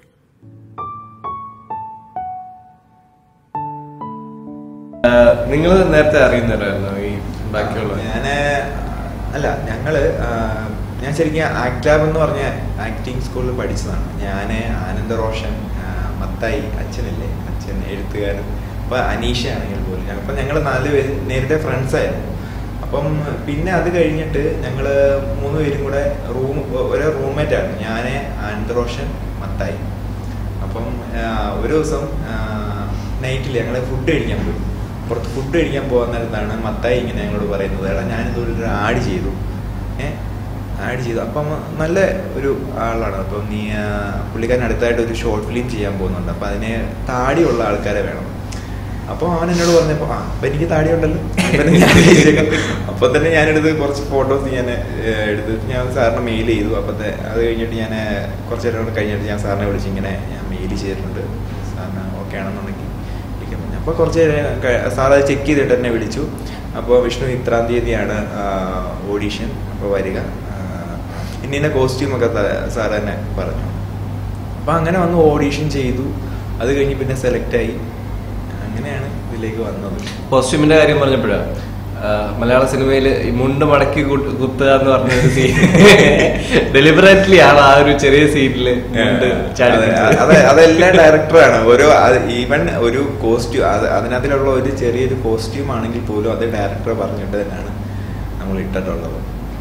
നിങ്ങൾ നേരത്തെ അറിയുന്നവരായിരുന്നു ഈ ബാക്കിയുള്ള ഞാന് അല്ല ഞങ്ങള് ആ, ഞാൻ ശരിക്കും ആക്ട് ലാബ് എന്ന് പറഞ്ഞ ആക്ടിങ് സ്കൂളിൽ പഠിച്ചതാണ് ഞാന് ആനന്ദ റോഷൻ ആ, മത്തായി അച്ഛനില്ലേ അച്ഛൻ എഴുത്തുകാരൻ അപ്പൊ അനീഷ ആണെങ്കിൽ പോലും ഞ- അപ്പൊ ഞങ്ങൾ നാല് പേര് നേരത്തെ ഫ്രണ്ട്സ് ആയിരുന്നു അപ്പം പിന്നെ അത് കഴിഞ്ഞിട്ട് ഞങ്ങള് മൂന്ന് പേരും കൂടെ റൂം ഒരേ റൂംമേറ്റ് ആണ് ഞാന് ആനന്ദ റോഷൻ മത്തായി അപ്പം ആ, ഒരു ദിവസം നൈറ്റിൽ ഞങ്ങൾ ഫുഡ് കഴിക്കാൻ പോയി പുറത്ത് ഫുഡ് കഴിക്കാൻ പോകുന്ന നേരത്താണ് മത്തായി ഇങ്ങനെ ഞങ്ങളോട് പറയുന്നത് എടാ ഞാനിതുപോലെ ഒരു ആഡ് ചെയ്തു ഏ ആഡ് ചെയ്തു അപ്പം നല്ല ഒരു ആളാണ് അപ്പം നീ ആ, പുള്ളിക്കാരൻ അടുത്തായിട്ട് ഒരു ഷോർട്ട് ഫിലിം ചെയ്യാൻ പോകുന്നുണ്ട് അപ്പം അതിന് താടിയുള്ള ആൾക്കാരെ വേണം അപ്പോൾ അവൻ എന്നോട് പറഞ്ഞപ്പോൾ ആ അപ്പം എനിക്ക് താടി ഉണ്ടല്ലോ അപ്പം തന്നെ ഞാൻ ചെയ്തേക്കാം. അപ്പം തന്നെ ഞാനെടുത്ത് കുറച്ച് ഫോട്ടോസ് ഞാൻ ഏഹ്, എടുത്ത് ഞാൻ സാറിന് മെയിൽ ചെയ്തു അപ്പത്തെ അത് കഴിഞ്ഞിട്ട് ഞാൻ കുറച്ച് നേരം കൂടെ കഴിഞ്ഞിട്ട് ഞാൻ സാറിനെ വിളിച്ച് ഇങ്ങനെ ഞാൻ മെയിൽ ചെയ്തിട്ടുണ്ട് സാറിന് ഓക്കെ ആണെന്നുണ്ടെങ്കിൽ ഇരിക്കാൻ പറഞ്ഞു അപ്പോൾ കുറച്ച് നേരം ക- സാർ അത് ചെക്ക് ചെയ്തിട്ട് എന്നെ വിളിച്ചു അപ്പോൾ വിഷ്ണു ഇത്രാം തീയതിയാണ് ഓഡീഷൻ അപ്പോൾ വരിക ആ, ഇന്ന ഇന്ന കോസ്റ്റ്യൂമൊക്കെ സാർ തന്നെ പറഞ്ഞു അപ്പം അങ്ങനെ വന്ന് ഓഡീഷൻ ചെയ്തു അത് കഴിഞ്ഞ് പിന്നെ സെലക്ട് ആയി അങ്ങനെയാണ് ഇതിലേക്ക് വന്നത് കോസ്റ്റ്യൂമിന്റെ കാര്യം പറഞ്ഞപ്പോഴാണ് മലയാള സിനിമയിൽ ഈ മുണ്ട് മടക്കി കുത്ത് കുത്തുക എന്ന് പറഞ്ഞ ഒരു സീൻ ഡെലിബറേറ്റ്ലി ആണ് ആ ഒരു ചെറിയ സീനിൽ മുണ്ട് ചാടി അതെ, പിടിച്ചത്. അതെ അതെല്ലാം ഡയറക്ടറാണ് ഓരോ ഈവൻ ഒരു കോസ്റ്റ്യൂം അതിനകത്തിലുള്ള ഒരു ചെറിയൊരു കോസ്റ്റ്യൂം ആണെങ്കിൽ പോലും അത് ഡയറക്ടർ പറഞ്ഞിട്ട് തന്നെയാണ് നമ്മൾ ഇട്ടിട്ടുള്ളത്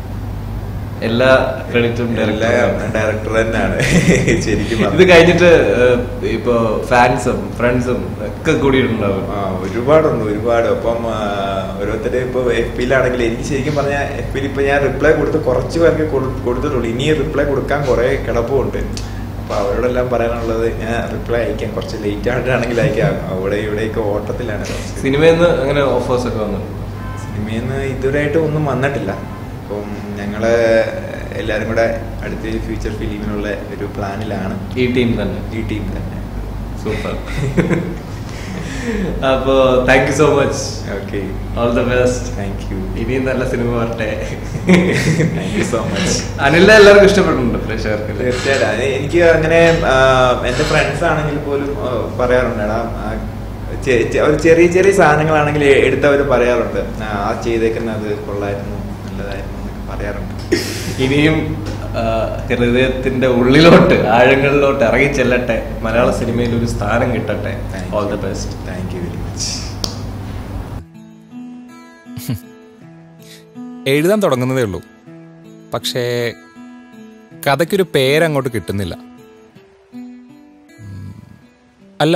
എല്ലാ ക്രെഡിറ്റും എല്ലാം ഡയറക്ടർ തന്നെയാണ് ശരിക്കും ഇത് പറഞ്ഞാൽ. കഴിഞ്ഞിട്ട് ഏഹ്, ഇപ്പൊ ഫാൻസും ഫ്രണ്ട്സും ഒക്കെ കൂടിയിട്ടുണ്ടാവും ആ ഒരുപാടുണ്ട് ഒരുപാട് അപ്പം ആ, ഓരോരുത്തര് ഇപ്പൊ എഫ് പിയിലാണെങ്കിൽ എനിക്ക് ശരിക്കും പറഞ്ഞാൽ എഫ് പിയിൽ ഇപ്പൊ ഞാൻ റിപ്ലൈ കൊടുത്ത് കുറച്ച് പേർക്ക് കൊടു- കൊടുത്തിട്ടുള്ളൂ ഇനി റിപ്ലൈ കൊടുക്കാൻ കുറെ കിടപ്പുണ്ട് അപ്പൊ അവരോടെല്ലാം പറയാനുള്ളത് ഞാൻ റിപ്ലൈ അയക്കാം കുറച്ച് ലേറ്റ് ആയിട്ടാണെങ്കിൽ അയക്കാം അവിടെ ഇവിടെയൊക്കെ ഓട്ടത്തിലാണ് കുറച്ച്. സിനിമയിൽ നിന്ന് അങ്ങനെ ഓഫേഴ്സ് ഒക്കെ വന്നു സിനിമയിൽ നിന്ന് ഇതുവരെയായിട്ട് ഒന്നും വന്നിട്ടില്ല അപ്പം ഞങ്ങള് എല്ലാരും കൂടെ അടുത്ത ഫ്യൂച്ചർ ഫിലിമിനുള്ള ഒരു പ്ലാനിലാണ് ഈ ടീം തന്നെ ഈ ടീം തന്നെ സൂപ്പർ അപ്പോ thank you so much okay all the best thank you ഇനിയും നല്ല സിനിമ വരട്ടെ താങ്ക് യു സോ മച്ച് അനിലിനെ എല്ലാവർക്കും ഇഷ്ടപ്പെടുന്നുണ്ട് പ്രേക്ഷകർക്ക് തീർച്ചയായിട്ടും അത് എനിക്ക് അങ്ങനെ ആ, എന്റെ ഫ്രണ്ട്സ് ആണെങ്കിൽ പോലും ആ, പറയാറുണ്ട് എടാ ആ, ചെ- ചെ- ഒരു ചെറിയ ചെറിയ സാധനങ്ങളാണെങ്കിൽ എടുത്തവർ പറയാറുണ്ട് ആ ആ ചെയ്തേക്കുന്നത് കൊള്ളായിരുന്നു നല്ലതായിരുന്നു എന്നൊക്കെ പറയാറുണ്ട് ഇനിയും ആ, ഹൃദയത്തിന്റെ ഉള്ളിലോട്ട് ആഴങ്ങളിലോട്ട് ഇറങ്ങി ചെല്ലട്ടെ മലയാള സിനിമയിൽ ഒരു സ്ഥാനം കിട്ടട്ടെ all the best thank you very much എഴുതാൻ തുടങ്ങുന്നതേ ഉള്ളൂ പക്ഷേ കഥയ്ക്കൊരു പേരങ്ങോട്ട് കിട്ടുന്നില്ല ഉം, അല്ല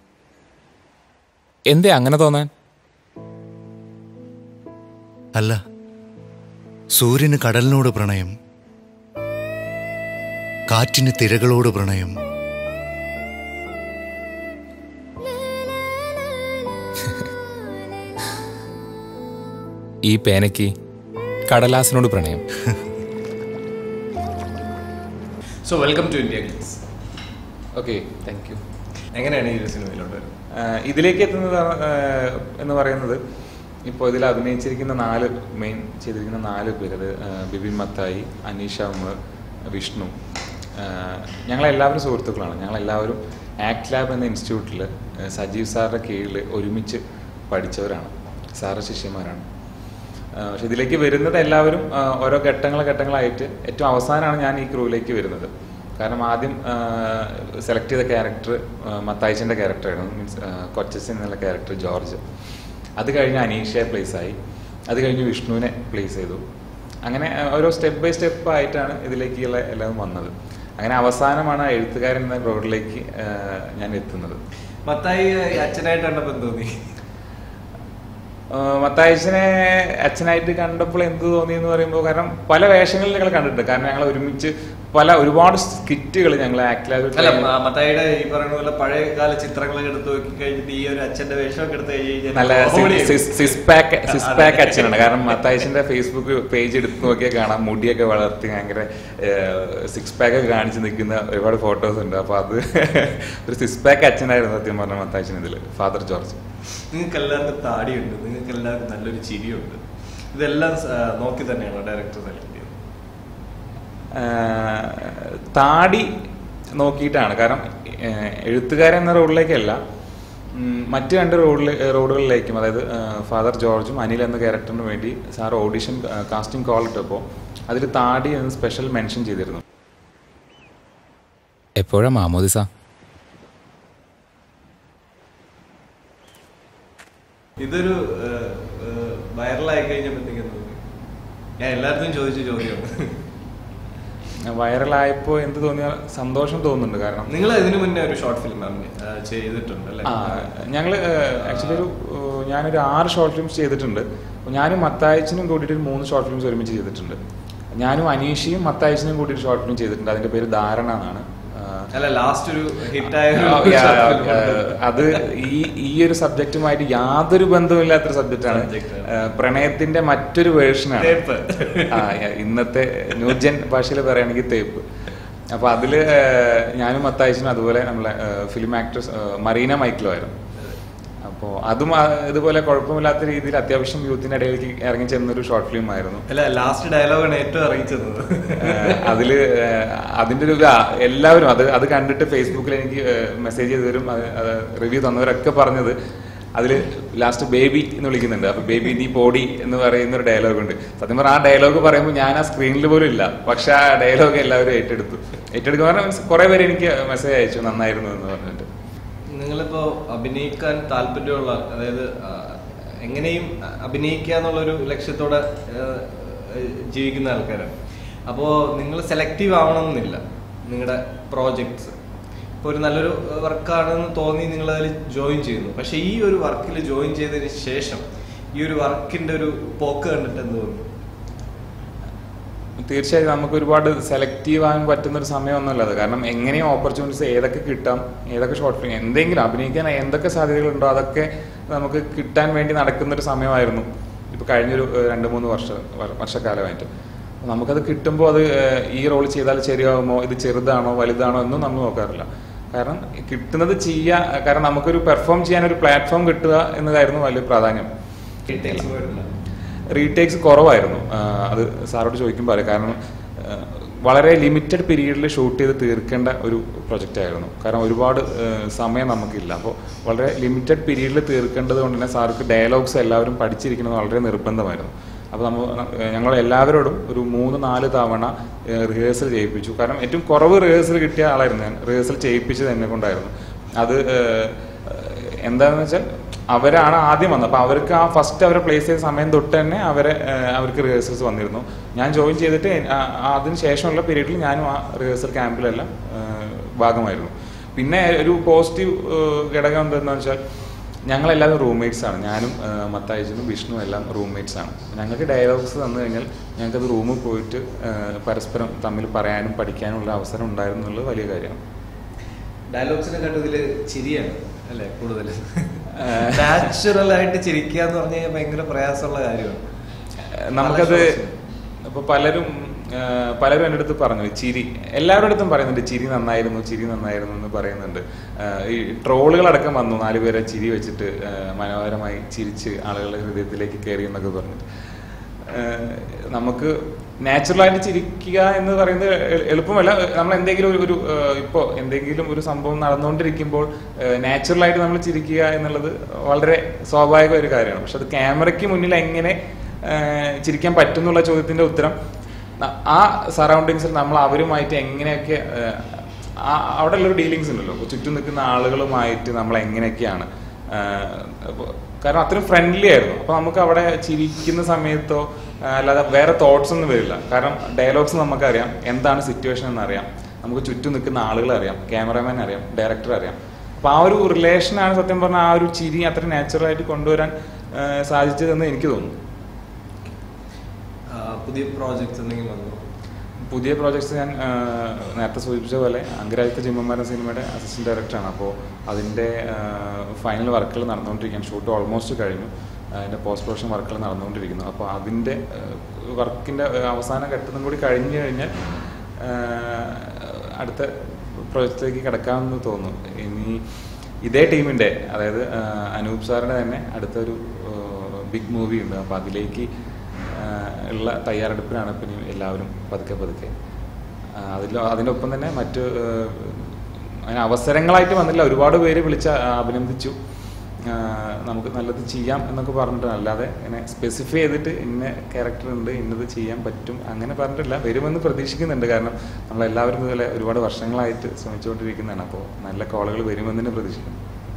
എന്തേ അങ്ങനെ തോന്നാൻ അല്ല സൂര്യന് കടലിനോട് പ്രണയം കാറ്റിന് തിരകളോട് പ്രണയം ഈ പേനയ്ക്ക് കടലാസിനോട് പ്രണയം so welcome to India Glitz okay thank you എങ്ങനെയാണ് ഈ ഒരു സിനിമയിലോട്ട് വരുന്നത് ആഹ് ഇതിലേക്ക് എത്തുന്നത് ആഹ് എന്ന് പറയുന്നത് ഇപ്പോൾ ഇതിൽ അഭിനയിച്ചിരിക്കുന്ന നാല് മെയിൻ ചെയ്തിരിക്കുന്ന നാല് പേര് അത് ആഹ് ബിബിൻ മത്തായി അനീഷ ഉമ്മർ വിഷ്ണു ആഹ് ഞങ്ങളെല്ലാവരും സുഹൃത്തുക്കളാണ് ഞങ്ങളെല്ലാവരും ആക്ട് ലാബ് എന്ന ഇൻസ്റ്റിറ്റ്യൂട്ടിൽ സജീവ് സാറിൻ്റെ കീഴിൽ ഒരുമിച്ച് പഠിച്ചവരാണ് സാറ് ശിഷ്യന്മാരാണ് ആഹ് പക്ഷെ ഇതിലേക്ക് വരുന്നത് എല്ലാവരും ആഹ് ഓരോ ഘട്ടങ്ങൾ ഘട്ടങ്ങളായിട്ട് ഏറ്റവും അവസാനമാണ് ഞാൻ ഈ ക്രൂവിലേക്ക് വരുന്നത് കാരണം ആദ്യം സെലക്ട് ചെയ്ത ക്യാരക്ടർ മത്തായിച്ചൻ്റെ ക്യാരക്ടറായിരുന്നു മീൻസ് കൊച്ചസൻ എന്നുള്ള ക്യാരക്ടർ ജോർജ് അത് കഴിഞ്ഞ് അനീഷയെ പ്ലേസ് ആയി അത് കഴിഞ്ഞ് വിഷ്ണുവിനെ പ്ലേസ് ചെയ്തു അങ്ങനെ ആ, ഓരോ സ്റ്റെപ്പ് ബൈ സ്റ്റെപ്പ് ആയിട്ടാണ് ഇതിലേക്കുള്ള എല്ലാം വന്നത് അങ്ങനെ അവസാനമാണ് ആ എഴുത്തുകാരൻ എന്ന റോഡിലേക്ക് ഞാൻ എത്തുന്നത് മത്തായി അച്ഛനായിട്ട് കണ്ടപ്പോ എന്ത് തോന്നി ആഹ് മത്തായിച്ചനെ അച്ഛനായിട്ട് കണ്ടപ്പോൾ എന്ത് തോന്നി എന്ന് പറയുമ്പോൾ കാരണം പല വേഷങ്ങളിൽ ഞങ്ങൾ കണ്ടിട്ടുണ്ട് കാരണം ഞങ്ങൾ ഒരുമിച്ച് പല ഒരുപാട് സ്കിറ്റുകൾ ഞങ്ങൾ ആക്ട് അല്ല മ- മത്തായിയുടെ ഈ പറയുന്ന പോലെ പഴയ കാല ചിത്രങ്ങളൊക്കെ എടുത്ത് നോക്കി കഴിഞ്ഞിട്ട് ഈ ഒരു അച്ഛന്റെ വേഷമൊക്കെ എടുത്ത് കഴിഞ്ഞ് നല്ല comedy സിസ് പാക്ക് സിസ് പാക്ക് അച്ഛനാണ് കാരണം മത്തായിച്ചിന്റെ ഫേസ്ബുക്ക് പേജ് എടുത്ത് നോക്കിയാൽ കാണാം മുടിയൊക്കെ വളർത്തി ഭയങ്കര സിക്സ് പാക്ക് ഒക്കെ കാണിച്ച് നിൽക്കുന്ന ഒരുപാട് ഫോട്ടോസ് ഉണ്ട് അപ്പൊ അത് ഒരു സിക്സ് പാക്ക് അച്ഛനായിരുന്നു സത്യം പറഞ്ഞ മത്തായിച്ചൻ ഇതിൽ ഫാദർ ജോർജ് നിങ്ങൾക്ക് എല്ലാവർക്കും താടിയുണ്ട് നിങ്ങൾക്ക് എല്ലാവർക്കും നല്ലൊരു ചിരിയുണ്ട് ഇതെല്ലാം സ- നോക്കി തന്നെയാണ് ഡയറക്ടർ സെലക്ട് ചെയ്തത് ആഹ് താടി നോക്കിയിട്ടാണ് കാരണം ഏഹ് എഴുത്തുകാരൻ എന്ന റോഡിലേക്കല്ല ഉം, മറ്റ് രണ്ട് റോഡിൽ റോഡുകളിലേക്കും അതായത് ഫാദർ ജോർജും അനിൽ എന്ന ക്യാരക്ടറിന് വേണ്ടി സാർ ഓഡിഷൻ കാസ്റ്റിംഗ് കോൾ ഇട്ടപ്പോൾ അതിൽ താടി എന്ന് സ്പെഷ്യൽ മെൻഷൻ ചെയ്തിരുന്നു എപ്പോഴാ മാമോദിസ ഇതൊരു വൈറലായി കഴിഞ്ഞപ്പോഴത്തേക്കും തോന്നി ഞാൻ എല്ലായിടത്തും ചോദിച്ച ചോദ്യമാണ് വൈറലായപ്പോൾ എന്ത് തോന്നിയ സന്തോഷം തോന്നുന്നുണ്ട് കാരണം നിങ്ങൾ ഇതിനു മുന്നേ ഒരു ഷോർട്ട് ഫിലിം ചെയ്തിട്ടുണ്ട് അല്ലേ ആ ഞങ്ങൾ ആക്ച്വലി ഒരു ഏഹ്, ഞാനൊരു ആറ് ഷോർട്ട് ഫിലിംസ് ചെയ്തിട്ടുണ്ട് ഞാനും മത്തായച്ചനും കൂടിയിട്ട് ഒരു മൂന്ന് ഷോർട്ട് ഫിലിംസ് ഒരുമിച്ച് ചെയ്തിട്ടുണ്ട് ഞാനും അനീഷിയും മത്തായച്ചനും കൂടിയിട്ട് ഷോർട്ട് ഫിലിം ചെയ്തിട്ടുണ്ട് അതിന്റെ പേര് ധാരണ എന്നാണ് ആഹ്, അല്ല ലാസ്റ്റ് ഒരു ഹിറ്റായ ആ, yeah, yeah, അത് ഈ ഈ ഒരു സബ്ജക്റ്റുമായിട്ട് യാതൊരു ബന്ധവുമില്ലാത്തൊരു സബ്ജക്റ്റാണ് Subject ആണ്. പ്രണയത്തിന്റെ മറ്റൊരു വേർഷനാണ് തേപ്പ്. ആ yeah, ഇന്നത്തെ ന്യൂജൻ ഭാഷയിൽ പറയുകയാണെങ്കിൽ തേപ്പ് അപ്പൊ അതില് ഏഹ്, ഞാനും മത്തായിച്ചനും അതുപോലെ നമ്മളെ ഫിലിം ആക്ട്രസ് മറീന മൈക്കിലോ ആയിരുന്നു അപ്പോൾ അതും ആ, ഇതുപോലെ കുഴപ്പമില്ലാത്ത രീതിയിൽ അത്യാവശ്യം യൂത്തിന്റെ ഇടയിലേക്ക് ഇറങ്ങി ചെന്നൊരു ഷോർട്ട് ഫിലിം ആയിരുന്നു അല്ല ലാസ്റ്റ് ഡയലോഗാണ് ഏറ്റവും അറിയിച്ചത് ഏഹ് അതില് ഏഹ് അതിന്റെ ഒരു ആ, എല്ലാവരും അത് അത് കണ്ടിട്ട് ഫേസ്ബുക്കിൽ എനിക്ക് മെസ്സേജ് ചെയ്ത് തരും റിവ്യൂ തന്നവരൊക്കെ പറഞ്ഞത് അതില് ലാസ്റ്റ് ബേബി എന്ന് വിളിക്കുന്നുണ്ട് അപ്പൊ ബേബി നീ പോടി എന്ന് പറയുന്ന ഒരു ഡയലോഗ് ഉണ്ട് സത്യം പറഞ്ഞാൽ ആ ഡയലോഗ് പറയുമ്പോൾ ഞാൻ ആ സ്ക്രീനിൽ പോലും ഇല്ല പക്ഷെ ആ ഡയലോഗ് എല്ലാവരും ഏറ്റെടുത്തു ഏറ്റെടുക്കുക പറഞ്ഞാൽ കുറെ പേര് എനിക്ക് മെസ്സേജ് അയച്ചു നന്നായിരുന്നു എന്ന് പറഞ്ഞിട്ട് നിങ്ങളിപ്പോ അഭിനയിക്കാൻ താല്പര്യമുള്ള അതായത് ആ, എങ്ങനെയും അഭിനയിക്കുക എന്നുള്ളൊരു ലക്ഷ്യത്തോടെ ആ, ജീവിക്കുന്ന ആൾക്കാരാണ് അപ്പോ നിങ്ങൾ സെലക്റ്റീവ് ആവണമെന്നില്ല നിങ്ങളുടെ പ്രോജക്ട്സ് ഇപ്പോൾ ഒരു നല്ലൊരു വർക്കാണെന്ന് തോന്നി നിങ്ങൾ അതിൽ ജോയിൻ ചെയ്യുന്നു പക്ഷെ ഈ ഒരു വർക്കിൽ ജോയിൻ ചെയ്തതിന് ശേഷം ഈ ഒരു വർക്കിന്റെ ഒരു പോക്ക് കണ്ടിട്ട് എന്ത് തോന്നുന്നു തീർച്ചയായും നമുക്ക് ഒരുപാട് സെലക്റ്റീവ് ആകാൻ പറ്റുന്ന ഒരു സമയമൊന്നുമല്ല അത് കാരണം എങ്ങനെയും ഓപ്പർച്യൂണിറ്റീസ് ഏതൊക്കെ കിട്ടാം ഏതൊക്കെ ഷോർട്ട് ഫിലിം എന്തെങ്കിലും അഭിനയിക്കാൻ എന്തൊക്കെ സാധ്യതകളുണ്ടോ അതൊക്കെ നമുക്ക് കിട്ടാൻ വേണ്ടി നടക്കുന്ന ഒരു സമയമായിരുന്നു ഇപ്പൊ കഴിഞ്ഞൊരു ഏഹ്, രണ്ട് മൂന്ന് വർഷ വർ- വർഷക്കാലമായിട്ട് അപ്പൊ നമുക്കത് കിട്ടുമ്പോൾ അത് ഏഹ്, ഈ റോൾ ചെയ്താൽ ശരിയാവുമോ ഇത് ചെറുതാണോ വലുതാണോ എന്നും നമ്മൾ നോക്കാറില്ല കാരണം കിട്ടുന്നത് ചെയ്യുക കാരണം നമുക്കൊരു പെർഫോം ചെയ്യാൻ ഒരു പ്ലാറ്റ്ഫോം കിട്ടുക എന്നതായിരുന്നു വലിയ പ്രാധാന്യം റീടേക്സ് കുറവായിരുന്നു ആ, അത് സാറോട് ചോദിക്കുമ്പോൾ അറിയാം കാരണം ആ, വളരെ ലിമിറ്റഡ് പീരീഡിൽ ഷൂട്ട് ചെയ്ത് തീർക്കേണ്ട ഒരു പ്രൊജക്റ്റ് ആയിരുന്നു കാരണം ഒരുപാട് ആ, സമയം നമുക്കില്ല അപ്പോൾ വളരെ ലിമിറ്റഡ് പീരീഡിൽ തീർക്കേണ്ടത് കൊണ്ട് തന്നെ സാർക്ക് ഡയലോഗ്സ് എല്ലാവരും പഠിച്ചിരിക്കുന്നത് വളരെ നിർബന്ധമായിരുന്നു അപ്പോൾ നമ്മൾ ഞങ്ങൾ എല്ലാവരോടും ഒരു മൂന്ന് നാല് തവണ റിഹേഴ്സൽ ചെയ്യിപ്പിച്ചു കാരണം ഏറ്റവും കുറവ് റിഹേഴ്സൽ കിട്ടിയ ആളായിരുന്നു ഞാൻ റിഹേഴ്സൽ ചെയ്യിപ്പിച്ചത് എന്നെ കൊണ്ടായിരുന്നു അത് ഏഹ്, എന്താണെന്ന് വെച്ചാൽ അവരാണ് ആദ്യം വന്നത് അപ്പൊ അവർക്ക് ആ ഫസ്റ്റ് അവരെ പ്ലേസ് ചെയ്ത സമയം തൊട്ട് തന്നെ അവരെ ഏഹ്, അവർക്ക് റിഹേഴ്സൽസ് വന്നിരുന്നു ഞാൻ ജോയിൻ ചെയ്തിട്ട് എൻ- ആ- ആ അതിന് ശേഷമുള്ള പീരീഡിൽ ഞാനും ആ റിഹേഴ്സൽ ക്യാമ്പിലെല്ലാം ഏഹ്, ഭാഗമായിരുന്നു പിന്നെ ഒരു പോസിറ്റീവ് ഘടകം എന്താണെന്ന് വെച്ചാൽ ഞങ്ങളെല്ലാവരും റൂംമേറ്റ്സ് ആണ് ഞാനും ഏഹ്, മത്തായിച്ചനും വിഷ്ണു എല്ലാം റൂംമേറ്റ്സ് ആണ് ഞങ്ങൾക്ക് ഡയലോഗ്സ് തന്നു കഴിഞ്ഞാൽ ഞങ്ങൾക്കത് റൂമിൽ പോയിട്ട് ഏഹ്, പരസ്പരം തമ്മിൽ പറയാനും പഠിക്കാനുള്ള അവസരം ഉണ്ടായിരുന്നു എന്നുള്ളത് വലിയ കാര്യമാണ് ഡയലോഗ്സിനെ കണ്ടു ഇതില് ചിരിയാണ് അല്ലെ കൂടുതൽ നാച്ചുറൽ ആയിട്ട് ചിരിക്കുക എന്ന് പറഞ്ഞു കഴിഞ്ഞാൽ ഭയങ്കര പ്രയാസമുള്ള കാര്യമാണ് നമുക്കത് ഇപ്പൊ പലരും ആ, പലരും എൻ്റെ അടുത്ത് പറഞ്ഞു ചിരി എല്ലാവരുടെ അടുത്തും പറയുന്നുണ്ട് ചിരി നന്നായിരുന്നു ചിരി നന്നായിരുന്നു എന്ന് പറയുന്നുണ്ട് ആ, ഈ ട്രോളുകളടക്കം വന്നു നാലുപേരെ ചിരി വെച്ചിട്ട് ആ, മനോഹരമായി ചിരിച്ച് ആളുകളുടെ ഹൃദയത്തിലേക്ക് കയറി എന്നൊക്കെ പറഞ്ഞിട്ട് ആ, നമുക്ക് നാച്ചുറലായിട്ട് ചിരിക്കുക എന്ന് പറയുന്നത് എ- എളുപ്പമല്ല നമ്മൾ എന്തെങ്കിലും ഒരു- ഒരു ആ, ഇപ്പോ എന്തെങ്കിലും ഒരു സംഭവം നടന്നുകൊണ്ടിരിക്കുമ്പോൾ നാച്ചുറലായിട്ട് നമ്മൾ ചിരിക്കുക എന്നുള്ളത് വളരെ സ്വാഭാവിക ഒരു കാര്യമാണ് പക്ഷെ അത് ക്യാമറയ്ക്ക് മുന്നിൽ എങ്ങനെ ആ, ചിരിക്കാൻ പറ്റും എന്നുള്ള ചോദ്യത്തിന്റെ ഉത്തരം ന- ആ സറൗണ്ടിങ്സിൽ നമ്മൾ അവരുമായിട്ട് എങ്ങനെയൊക്കെ ആ, ആ- അവിടെ ഉള്ളൊരു ഡീലിങ്സ് ഉണ്ടല്ലോ ഇപ്പൊ ചുറ്റും നിൽക്കുന്ന ആളുകളുമായിട്ട് നമ്മൾ എങ്ങനെയൊക്കെയാണ് ആ, അപ്പൊ കാരണം അത്രയും ഫ്രണ്ട്ലി ആയിരുന്നു അപ്പൊ നമുക്ക് അവിടെ ചിരിക്കുന്ന സമയത്തോ ആ, അല്ലാതെ വേറെ തോട്ട്സ് ഒന്നും വരില്ല കാരണം ഡയലോഗ്സ് നമുക്കറിയാം എന്താണ് സിറ്റുവേഷൻ എന്നറിയാം നമുക്ക് ചുറ്റും നിൽക്കുന്ന ആളുകളെ അറിയാം ക്യാമറമാൻ അറിയാം ഡയറക്ടർ അറിയാം അപ്പൊ ആ ഒരു റിലേഷനാണ് സത്യം പറഞ്ഞാൽ ആ ഒരു ചിരി അത്ര നാച്ചുറൽ ആയിട്ട് കൊണ്ടുവരാൻ ആ, സാധിച്ചതെന്ന് എനിക്ക് തോന്നുന്നു ആ, പുതിയ പ്രോജക്ട്സ് എന്തെങ്കിലും വന്നു പുതിയ പ്രോജക്ട്സ് ഞാൻ ആ, നേരത്തെ സൂചിപ്പിച്ച പോലെ അങ്കരാജ്യത്തെ ചിമ്മന്മാരുടെ സിനിമയുടെ അസിസ്റ്റന്റ് ഡയറക്ടറാണ് അപ്പോൾ അതിൻ്റെ ഫൈനൽ വർക്കുകൾ നടന്നുകൊണ്ടിരിക്കുകയാണ് ഷൂട്ട് ഓൾമോസ്റ്റ് കഴിഞ്ഞു അതിൻ്റെ പോസ്റ്റ് പ്രൊഡക്ഷൻ വർക്കുകൾ നടന്നുകൊണ്ടിരിക്കുന്നു അപ്പോൾ അതിൻ്റെ വർക്കിൻ്റെ അവസാന ഘട്ടത്തും കൂടി കഴിഞ്ഞു കഴിഞ്ഞാൽ ആ, അടുത്ത പ്രോജക്റ്റിലേക്ക് കിടക്കാമെന്ന് തോന്നുന്നു ഇനി ഇതേ ടീമിൻ്റെ അതായത് ആ, അനൂപ് സാറിൻ്റെ തന്നെ അടുത്തൊരു ബിഗ് മൂവി ഉണ്ട് അപ്പോൾ അതിലേക്ക് ആ, ഉള്ള തയ്യാറെടുപ്പിലാണ് ഇപ്പം ഇനി എല്ലാവരും പതുക്കെ പതുക്കെ ആ, അതിൽ അതിൻ്റെ ഒപ്പം തന്നെ മറ്റ് ആ, അതിന് അവസരങ്ങളായിട്ട് വന്നില്ല ഒരുപാട് പേര് വിളിച്ച് അഭിനന്ദിച്ചു ആ, നമുക്ക് നല്ലത് ചെയ്യാം എന്നൊക്കെ പറഞ്ഞിട്ട് അല്ലാതെ ഇങ്ങനെ സ്പെസിഫൈ ചെയ്തിട്ട് ഇന്ന ക്യാരക്ടർ ഉണ്ട് ഇന്നത് ചെയ്യാൻ പറ്റും അങ്ങനെ പറഞ്ഞിട്ടില്ല വരുമെന്ന് പ്രതീക്ഷിക്കുന്നുണ്ട് കാരണം നമ്മളെല്ലാവരും ഇതുപോലെ ഒരുപാട് വർഷങ്ങളായിട്ട് ശ്രമിച്ചുകൊണ്ടിരിക്കുന്നതാണ് അപ്പോൾ നല്ല കോളുകൾ വരുമെന്ന് തന്നെ പ്രതീക്ഷിക്കുന്നു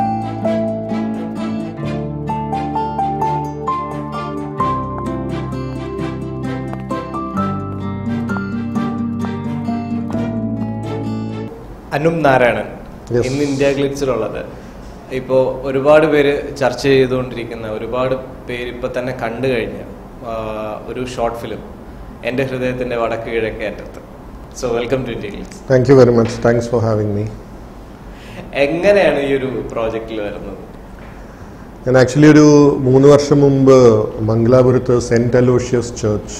അനും നാരായണൻ Yes. ഇന്ന് ഇന്ത്യ ഗ്ലിറ്റ്സിലുള്ളത് ഇപ്പോൾ ഒരുപാട് പേര് ചർച്ച ചെയ്തുകൊണ്ടിരിക്കുന്ന ഒരുപാട് പേര് ഇപ്പൊ തന്നെ കണ്ടു കഴിഞ്ഞ ആ, ഒരു ഷോർട്ട് ഫിലിം എൻ്റെ ഹൃദയത്തിന്റെ വടക്ക് കിഴക്കേ അറ്റത്ത് so welcome to India Glitz thank you very much thanks for having me എങ്ങനെയാണ് ഈ ഒരു പ്രോജക്റ്റിൽ വരുന്നത് ഞാൻ ആക്ച്വലി ഒരു മൂന്ന് വർഷം മുമ്പ് മംഗലാപുരത്ത് സെൻറ്റ് അലോഷ്യസ് ചർച്ച്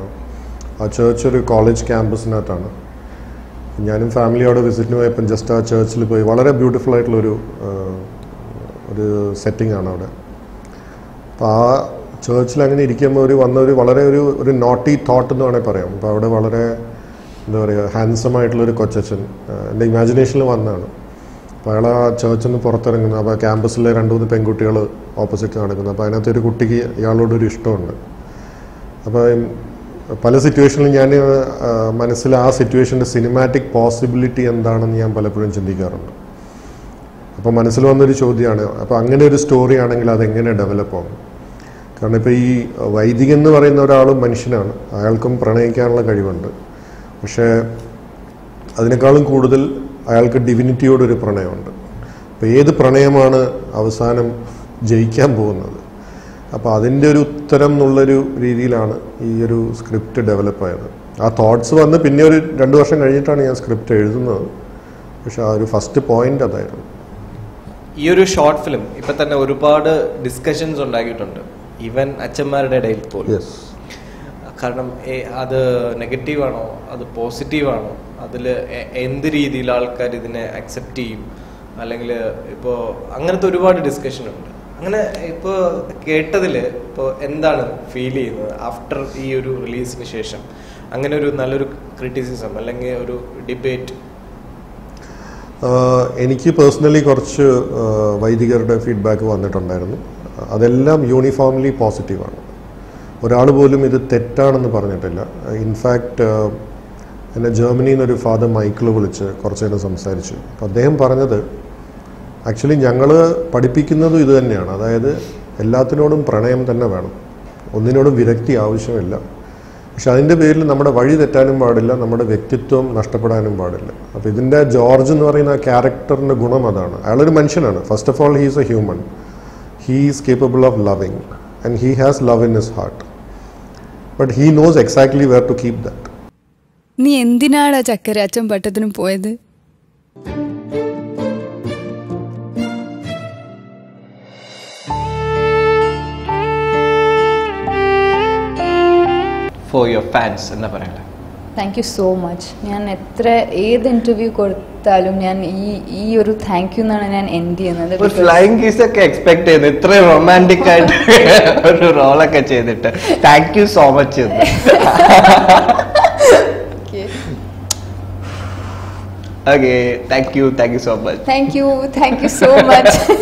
ആ ചർച്ച് ഒരു കോളേജ് ക്യാമ്പസിനകത്താണ് ഞാനും ഫാമിലിയോടെ വിസിറ്റിന് പോയപ്പം ജസ്റ്റ് ആ ചർച്ചിൽ പോയി വളരെ ബ്യൂട്ടിഫുൾ ആയിട്ടുള്ളൊരു ആ, ഒരു സെറ്റിംഗ് ആണ് അവിടെ അപ്പോൾ ആ ചേർച്ചിൽ അങ്ങനെ ഇരിക്കുമ്പോൾ ഒരു വന്ന ഒരു വളരെ ഒരു ഒരു നോട്ടി തോട്ട് എന്ന് വേണമെങ്കിൽ പറയാം അപ്പോൾ അവിടെ വളരെ എന്താ പറയുക ഹാൻസം ആയിട്ടുള്ളൊരു കൊച്ചച്ഛൻ ആ, എൻ്റെ ഇമാജിനേഷനിൽ വന്നതാണ് അപ്പോൾ അയാൾ ആ ചേർച്ചിൽ നിന്ന് പുറത്തിറങ്ങുന്നു അപ്പോൾ ക്യാമ്പസിലെ രണ്ട് മൂന്ന് പെൺകുട്ടികൾ ഓപ്പോസിറ്റ് നടക്കുന്നു അപ്പോൾ അതിനകത്ത് ഒരു കുട്ടിക്ക് ഇയാളോടൊരു ഇഷ്ടമുണ്ട് അപ്പോൾ പല സിറ്റുവേഷനിലും ഞാൻ ആ, മനസ്സിൽ ആ സിറ്റുവേഷൻ്റെ സിനിമാറ്റിക് പോസിബിലിറ്റി എന്താണെന്ന് ഞാൻ പലപ്പോഴും ചിന്തിക്കാറുണ്ട് അപ്പോൾ മനസ്സിൽ വന്നൊരു ചോദ്യമാണ് അപ്പോൾ അങ്ങനെ ഒരു സ്റ്റോറി ആണെങ്കിൽ അതെങ്ങനെ ഡെവലപ്പ് ആകും കാരണം ഇപ്പോൾ ഈ വൈദികൻ എന്ന് പറയുന്ന ഒരാളും മനുഷ്യനാണ് അയാൾക്കും പ്രണയിക്കാനുള്ള കഴിവുണ്ട് പക്ഷേ അതിനേക്കാളും കൂടുതൽ അയാൾക്ക് ഡിവിനിറ്റിയോടൊരു പ്രണയമുണ്ട് അപ്പോൾ ഏത് പ്രണയമാണ് അവസാനം ജയിക്കാൻ പോകുന്നത് അപ്പോൾ അതിൻ്റെ ഒരു ഉത്തരം എന്നുള്ളൊരു രീതിയിലാണ് ഈ ഒരു സ്ക്രിപ്റ്റ് ഡെവലപ്പ് ആയത് ആ തോട്ട്സ് വന്ന് പിന്നെ ഒരു രണ്ട് വർഷം കഴിഞ്ഞിട്ടാണ് ഞാൻ സ്ക്രിപ്റ്റ് എഴുതുന്നത് പക്ഷെ ആ ഒരു ഫസ്റ്റ് പോയിന്റ് അതായിരുന്നു ഈ ഒരു ഷോർട്ട് ഫിലിം ഇപ്പൊ തന്നെ ഒരുപാട് ഡിസ്കഷൻസ് ഉണ്ടാക്കിയിട്ടുണ്ട് ഈവൻ അച്ഛന്മാരുടെ ഇടയിൽ പോലും യെസ് കാരണം എ- അത് നെഗറ്റീവ് ആണോ അത് പോസിറ്റീവ് ആണോ അതിൽ എന്ത് രീതിയിൽ ആൾക്കാർ ഇതിനെ അക്സെപ്റ്റ് ചെയ്യും അല്ലെങ്കിൽ ഇപ്പോൾ അങ്ങനത്തെ ഒരുപാട് ഡിസ്കഷൻ ഉണ്ട് അങ്ങനെ ഇപ്പോൾ കേട്ടതിൽ ഇപ്പോൾ എന്താണ് ഫീൽ ചെയ്യുന്നത് ആഫ്റ്റർ ഈ ഒരു റിലീസിന് ശേഷം അങ്ങനെ ഒരു നല്ലൊരു ക്രിറ്റിസിസം അല്ലെങ്കിൽ ഒരു ഡിബേറ്റ് ആഹ് എനിക്ക് പേഴ്സണലി കുറച്ച് ആഹ് വൈദികരുടെ ഫീഡ്ബാക്ക് വന്നിട്ടുണ്ടായിരുന്നു അതെല്ലാം യൂണിഫോംലി പോസിറ്റീവാണ് ഒരാൾ പോലും ഇത് തെറ്റാണെന്ന് പറഞ്ഞിട്ടില്ല ഇൻഫാക്റ്റ് എന്നെ ജർമ്മനിയിൽ നിന്നൊരു ഫാദർ മൈക്കിൾ വിളിച്ച് കുറച്ച് നേരം സംസാരിച്ചു അപ്പോൾ അദ്ദേഹം പറഞ്ഞത് ആക്ച്വലി ഞങ്ങൾ പഠിപ്പിക്കുന്നതും ഇത് തന്നെയാണ് അതായത് എല്ലാത്തിനോടും പ്രണയം തന്നെ വേണം ഒന്നിനോടും വിരക്തി ആവശ്യമില്ല പക്ഷെ അതിൻ്റെ പേരിൽ നമ്മുടെ വഴി തെറ്റാനും പാടില്ല നമ്മുടെ വ്യക്തിത്വം നഷ്ടപ്പെടാനും പാടില്ല അപ്പോൾ ഇതിൻ്റെ ജോർജ് എന്ന് പറയുന്ന ആ ക്യാരക്ടറിൻ്റെ ഗുണം അതാണ് അയാളൊരു മനുഷ്യനാണ് first of all he's a human he is capable of loving and he has love in his heart but he knows exactly where to keep that നീ എന്തിനാടാ ചക്കര അച്ഛൻ പട്ടത്തിന് പോയത് ഫോർ യുവർ ഫാൻസ് എന്നാ പറയട്ടെ താങ്ക് യു സോ മച്ച് ഞാൻ എത്ര ഏത് ഇന്റർവ്യൂ കൊടുത്താലും ഞാൻ ഈ ഈ ഒരു താങ്ക് യു എന്നാണ് ഞാൻ എൻഡ് ചെയ്യുന്നത് ഒരു because- ഫ്ലൈങ് കീസ് ഒക്കെ എക്സ്പെക്ട് ചെയ്യുന്നു ഇത്രയും റൊമാൻറ്റിക് ആയിട്ട് ഒരു റോളൊക്കെ ചെയ്തിട്ട് thank you so much Okay. Okay thank you thank you so much Thank you, thank you so much.